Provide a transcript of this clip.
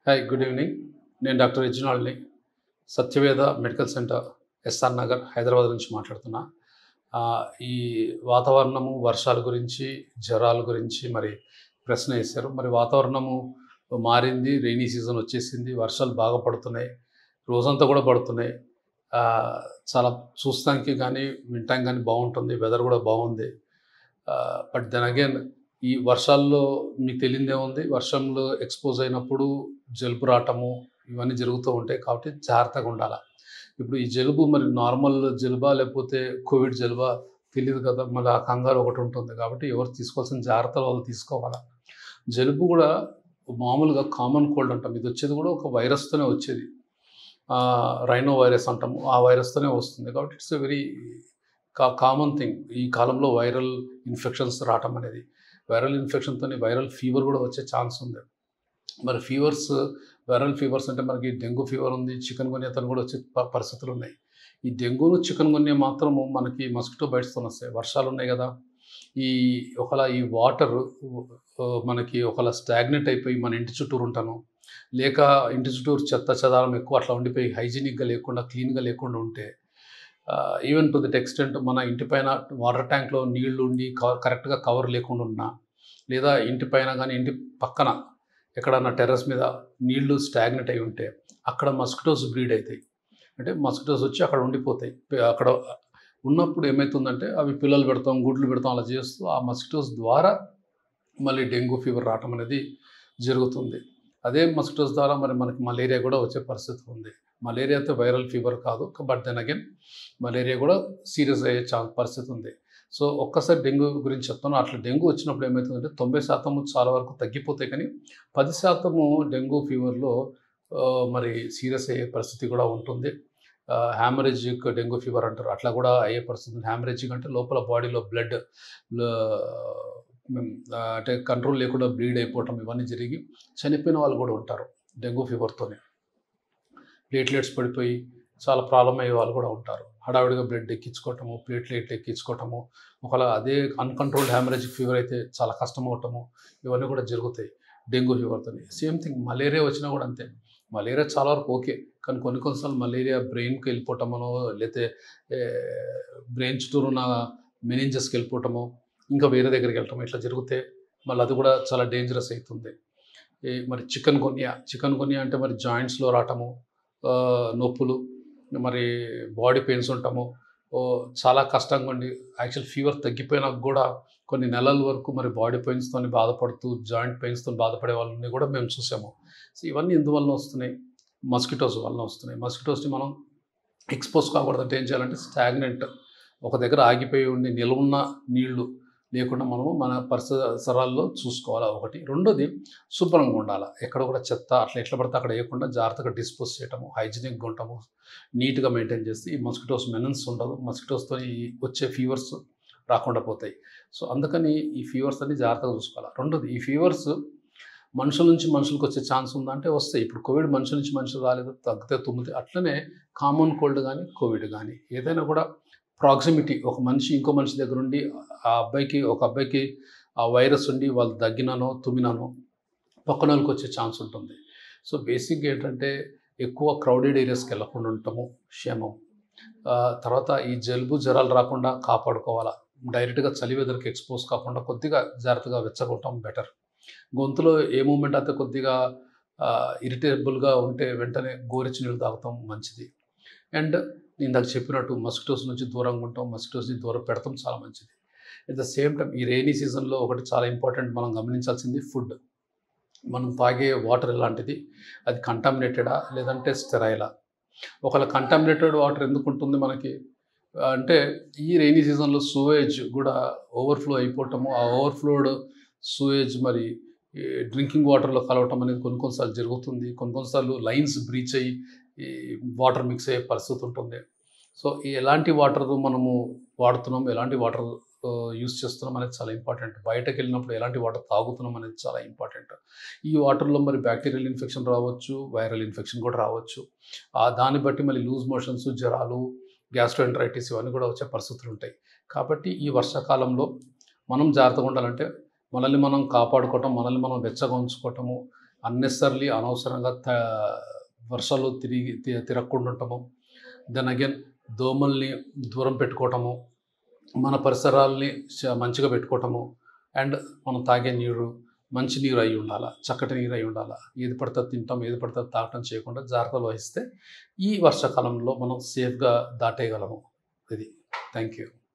hi good evening నేను doctor Yajnalni Satyaveda medical centre SR Nagar Hyderabad నుంచి మాట్లాడుతున్నా ఆ, ఈ వాతావరణము వర్షాల గురించి జ్వరాల గురించి మరి ప్రశ్న వేశారు మరి వాతావరణము మారింది రైనీ సీజన్ వచ్చేసింది వర్షాలు బాగా పడుతున్నాయి రోజంతా కూడా పడుతున్నాయి ఆ, చాలా చూస్తానికి కానీ వినటానికి కానీ బాగుంటుంది వెదర్ కూడా బాగుంది బట్ దెన్ అగైన్ ఈ వర్షాల్లో మీకు తెలియదే ఉంది వర్షంలో ఎక్స్పోజ్ అయినప్పుడు జలుబు రావటము ఇవన్నీ జరుగుతూ ఉంటాయి కాబట్టి జాగ్రత్తగా ఉండాలి ఇప్పుడు ఈ జలుబు మరి నార్మల్ జలుబా లేకపోతే కోవిడ్ జలుబా తెలియదు కదా మళ్ళీ ఆ కంగారు ఒకటి ఉంటుంది కాబట్టి ఎవరు తీసుకోవాల్సిన జాగ్రత్తలు వాళ్ళు తీసుకోవాలి జలుబు కూడా మామూలుగా కామన్ కోల్డ్ అంటాం ఇది వచ్చేది కూడా ఒక వైరస్తోనే వచ్చేది రైనో వైరస్ అంటాము ఆ వైరస్తోనే వస్తుంది కాబట్టి it's a very ca common thing ఈ కాలంలో వైరల్ ఇన్ఫెక్షన్స్ రావటం అనేది వైరల్ ఇన్ఫెక్షన్తో వైరల్ ఫీవర్ కూడా వచ్చే ఛాన్స్ ఉంది మరి ఫీవర్స్ వైరల్ ఫీవర్స్ అంటే మనకి డెంగ్యూ ఫీవర్ ఉంది చికెన్ గున్యాతో కూడా వచ్చే ప- పరిస్థితులు ఉన్నాయి ఈ డెంగ్యూను చికెన్ గున్యా మాత్రము మనకి మస్కిటో బైట్స్తో వస్తాయి వర్షాలు ఉన్నాయి కదా ఈ ఒకలా ఈ వాటర్ మనకి ఒకలా స్టాగ్నెట్ అయిపోయి మన ఇంటి చుట్టూరు ఉంటాను లేక ఇంటి చుట్టూరు చెత్త చెదారం ఎక్కువ అట్లా ఉండిపోయి హైజీనిక్గా లేకుండా క్లీన్గా లేకుండా ఉంటే ఈవెన్ టు దిట్ ఎక్స్టెంట్ మన ఇంటి పైన వాటర్ ట్యాంక్లో నీళ్లు ఉండి కవర్ కరెక్ట్గా కవర్ లేకుండా ఉన్నా లేదా ఇంటి పైన కానీ ఇంటి పక్కన ఎక్కడన్నా టెర్రస్ మీద నీళ్లు స్టాగ్నెట్ అయి ఉంటే అక్కడ మస్కిటోస్ బ్రీడ్ అవుతాయి అంటే మస్కిటోస్ వచ్చి అక్కడ ఉండిపోతాయి పే- అక్కడ ఉన్నప్పుడు ఏమవుతుందంటే అవి పిల్లలు పెడతాం గుడ్లు పెడతాం అలా చేస్తూ ఆ మస్కిటోస్ ద్వారా మళ్ళీ డెంగ్యూ ఫీవర్ రావటం అనేది జరుగుతుంది అదే మస్కిటోస్ ద్వారా మరి మనకి మలేరియా కూడా వచ్చే పరిస్థితి ఉంది మలేరియా అయితే వైరల్ ఫీవర్ కాదు బట్ దెన్ అగైన్ మలేరియా కూడా సీరియస్ అయ్యే ఛాన్స్ పరిస్థితి ఉంది సో ఒక్కసారి డెంగ్యూ గురించి చెప్తాను అట్లా డెంగ్యూ వచ్చినప్పుడు ఏమవుతుందంటే తొంభై శాతము చాలా వరకు తగ్గిపోతాయి కానీ పది శాతము డెంగ్యూ ఫీవర్లో ఆ, మరి సీరియస్ అయ్యే పరిస్థితి కూడా ఉంటుంది హ్యామరేజిక్ డెంగ్యూ ఫీవర్ అంటారు అట్లా కూడా అయ్యే పరిస్థితి ఉంది హ్యామరేజిక్ అంటే లోపల బాడీలో బ్లడ్ అంటే కంట్రోల్ లేకుండా బ్లీడ్ అయిపోవటం ఇవన్నీ జరిగి చనిపోయిన వాళ్ళు కూడా ఉంటారు డెంగ్యూ ఫీవర్తోనే ప్లేట్లెట్స్ పడిపోయి చాలా ప్రాబ్లం అయ్యే వాళ్ళు కూడా ఉంటారు హడావిడిగా బ్లడ్ ఎక్కించుకోవటము ప్లేట్లెట్లు ఎక్కించుకోవటము ఒకవేళ అదే అన్కంట్రోల్డ్ హ్యామరేజిక్ ఫీవర్ అయితే చాలా కష్టం అవటము ఇవన్నీ కూడా జరుగుతాయి డెంగ్యూ ఫీవర్తో సేమ్ థింగ్ మలేరియా వచ్చినా కూడా అంతే మలేరియా చాలా వరకు ఓకే కానీ కొన్ని కొన్నిసార్లు మలేరియా బ్రెయిన్కి వెళ్ళిపోవటమనో లేకపోతే బ్రెయిన్ చుట్టూరు ఉన్న మెనింజస్కి వెళ్ళిపోవటము ఇంకా వేరే దగ్గరికి వెళ్ళటం ఇట్లా జరిగితే మళ్ళీ అది కూడా చాలా డేంజరస్ అవుతుంది ఈ మరి చికెన్ కొనియా చికెన్ కొనియా అంటే మరి జాయింట్స్లో రావటము ఆ, నొప్పులు మరి బాడీ పెయిన్స్ ఉంటాము ఓ, చాలా కష్టంగా ఉండి యాక్చువల్ ఫీవర్ తగ్గిపోయినా కూడా కొన్ని నెలల వరకు మరి బాడీ పెయిన్స్తో బాధపడుతూ జాయింట్ పెయిన్స్తో బాధపడే వాళ్ళని కూడా మేము చూసాము సో ఇవన్నీ ఎందువల్ల వస్తున్నాయి మస్కిటోస్ వలన వస్తున్నాయి మస్కిటోస్ని మనం ఎక్స్పోజ్ కాకూడదంటే ఏం చేయాలంటే స్టాగ్నెంట్ ఒక దగ్గర ఆగిపోయి ఉండి నిలవున్న నీళ్లు లేకుండా మనము మన పరిసరాల్లో చూసుకోవాలి ఒకటి రెండోది శుభ్రంగా ఉండాలి ఎక్కడ కూడా చెత్త అట్లా ఎట్లా పడితే అక్కడ వేయకుండా జాగ్రత్తగా డిస్పోజ్ చేయటము హైజీనిక్గా ఉంటాము నీట్గా మెయింటైన్ చేస్తే ఈ మస్కిటోస్ మెనన్స్ ఉండదు మస్కిటోస్తో ఈ వచ్చే ఫీవర్స్ రాకుండా పోతాయి సో అందుకని ఈ ఫీవర్స్ అన్ని జాగ్రత్తగా చూసుకోవాలి రెండోది ఈ ఫీవర్స్ మనుషుల నుంచి మనుషులకు వచ్చే ఛాన్స్ ఉందా అంటే వస్తాయి ఇప్పుడు కోవిడ్ మనుషుల నుంచి మనుషులు రాలేదు తగ్గితే తుమ్మితే అట్లనే కామన్ కోల్డ్ కానీ కోవిడ్ కానీ ఏదైనా కూడా ప్రాక్సిమిటీ ఒక మనిషి ఇంకో మనిషి దగ్గర ఉండి ఆ అబ్బాయికి ఒక అబ్బాయికి ఆ వైరస్ ఉండి వాళ్ళు దగ్గినానో తుమ్మినానో పక్కన వాళ్ళకి వచ్చే ఛాన్స్ ఉంటుంది సో బేసిక్గా ఏంటంటే ఎక్కువ క్రౌడెడ్ ఏరియాస్కి వెళ్ళకుండా ఉండటము క్షేమం ఆ, తర్వాత ఈ జలుబు జ్వరాలు రాకుండా కాపాడుకోవాలా డైరెక్ట్గా చలి వెదర్కి ఎక్స్పోజ్ కాకుండా కొద్దిగా జాగ్రత్తగా వెచ్చగొట్టడం బెటర్ గొంతులో ఏ మూమెంట్ అయితే కొద్దిగా ఇరిటేబుల్గా ఉంటే వెంటనే గోరెచ్చి నీళ్ళు తాగుతాం మంచిది అండ్ ఇందాక చెప్పినట్టు మస్కిటోస్ నుంచి దూరంగా ఉంటాం మస్కిటోస్ని దూరం పెడతాం చాలా మంచిది అట్ ద సేమ్ టైం ఈ రైనీ సీజన్లో ఒకటి చాలా ఇంపార్టెంట్ మనం గమనించాల్సింది ఫుడ్ మనం తాగే వాటర్ ఎలాంటిది అది కంటామినేటెడా లేదంటే స్టెరైలా ఒకవేళ కంటామినేటెడ్ వాటర్ ఎందుకు ఉంటుంది మనకి అంటే ఈ రైనీ సీజన్లో సూవేజ్ కూడా ఓవర్ఫ్లో అయిపోవటము ఆ ఓవర్ఫ్లోడ్ సూవేజ్ మరి డ్రింకింగ్ వాటర్లో కలవటం అనేది కొన్ని కొన్నిసార్లు జరుగుతుంది కొన్ని కొన్నిసార్లు లైన్స్ బ్రీచ్ అయ్యి ఈ వాటర్ మిక్స్ అయ్యే పరిస్థితి ఉంటుంది సో ఈ ఎలాంటి వాటర్ మనము వాడుతున్నాం ఎలాంటి వాటర్ యూస్ చేస్తున్నాం అనేది చాలా ఇంపార్టెంట్ బయటకు వెళ్ళినప్పుడు ఎలాంటి వాటర్ తాగుతున్నాం అనేది చాలా ఇంపార్టెంట్ ఈ వాటర్లో మరి బ్యాక్టీరియల్ ఇన్ఫెక్షన్ రావచ్చు వైరల్ ఇన్ఫెక్షన్ కూడా రావచ్చు ఆ దాన్ని బట్టి మళ్ళీ లూజ్ మోషన్స్ జ్వరాలు గ్యాస్ట్రోఎంట్రైటిస్ ఇవన్నీ కూడా వచ్చే పరిస్థితులు ఉంటాయి కాబట్టి ఈ వర్షాకాలంలో మనం జాగ్రత్తగా ఉండాలంటే మనల్ని మనం కాపాడుకోవటం మనల్ని మనం వెచ్చగా ఉంచుకోవటము అన్నెసర్లీ అనవసరంగా త వర్షాలు తిరిగి తి- తిరగకుండా ఉండటము దెన్ అగైన్ దోమల్ని దూరం పెట్టుకోవటము మన పరిసరాల్ని చ- మంచిగా పెట్టుకోవటము అండ్ మనం తాగే నీరు మంచి నీరు అయి ఉండాలి చక్కటి నీరు అయి ఉండాలి ఏది పడితే అది తింటాం ఏది పడితే అది తాగటం చేయకుండా జాగ్రత్తలు వహిస్తే ఈ వర్షాకాలంలో మనం సేఫ్గా దాటేయగలము ఇది థ్యాంక్ యూ